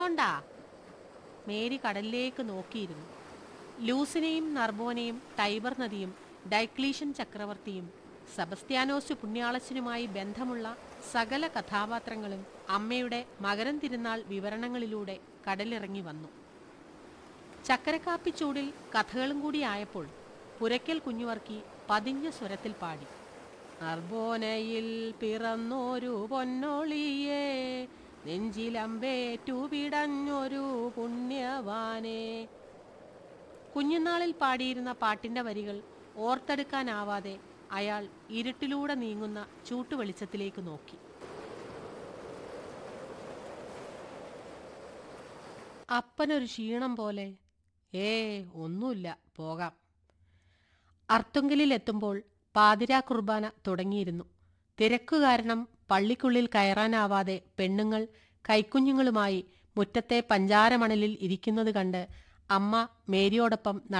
കൊണ്ടാ മേരി കടലിലേക്ക് നോക്കിയിരുന്നു ലൂസിനെയും നർബോനെയും ടൈബർ നദിയും ഡൈക്ലീഷ്യൻ ചക്രവർത്തിയും സെബസ്ത്യാനോസ് പുണ്യാളച്ചനുമായി ബന്ധമുള്ള സകല കഥാപാത്രങ്ങളും അമ്മയുടെ മകരം തിരുനാൾ വിവരണങ്ങളിലൂടെ കടലിറങ്ങി വന്നു ചക്കരക്കാപ്പിച്ചൂടിൽ കഥകളും കൂടി ആയപ്പോൾ പുരയ്ക്കൽ കുഞ്ഞുവർക്കി പതിഞ്ഞ സ്വരത്തിൽ പാടി നർബോനയിൽ പിറന്നൊരു പൊന്നൊളിയേ നെഞ്ചിലമ്പേറ്റു പിടഞ്ഞൊരു പുണ്യവാനേ കുഞ്ഞുനാളിൽ പാടിയിരുന്ന പാട്ടിന്റെ വരികൾ ഓർത്തെടുക്കാനാവാതെ അയാൾ ഇരുട്ടിലൂടെ നീങ്ങുന്ന ചൂട്ടുവെളിച്ചത്തിലേക്ക് നോക്കി അപ്പനൊരു ക്ഷീണം പോലെ ഏ ഒന്നുമില്ല പോകാം അർത്തുങ്കലിൽ എത്തുമ്പോൾ പാതിരാ കുർബാന തുടങ്ങിയിരുന്നു തിരക്കു കാരണം പള്ളിക്കുള്ളിൽ കയറാനാവാതെ പെണ്ണുങ്ങൾ കൈക്കുഞ്ഞുങ്ങളുമായി മുറ്റത്തെ പഞ്ചാരമണലിൽ ഇരിക്കുന്നത് കണ്ട് അമ്മ മേരിയോടൊപ്പം